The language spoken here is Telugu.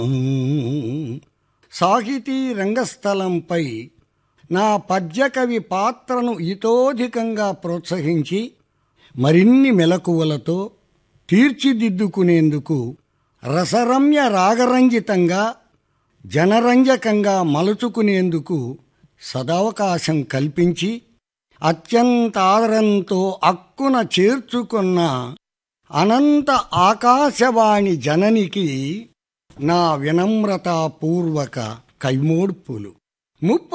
సాహితీ రంగస్థలంపై నా పద్యకవి పాత్రను ఇతోధికంగా ప్రోత్సహించి మరిన్ని మెలకువలతో తీర్చిదిద్దుకునేందుకు రసరమ్య రాగరంజితంగా జనరంజకంగా మలుచుకునేందుకు సదవకాశం కల్పించి అత్యంత ఆదరంతో అక్కున చేర్చుకున్న అనంత ఆకాశవాణి జననికి నా వినమ్రతాపూర్వక కైమోడ్పులు ముప్ప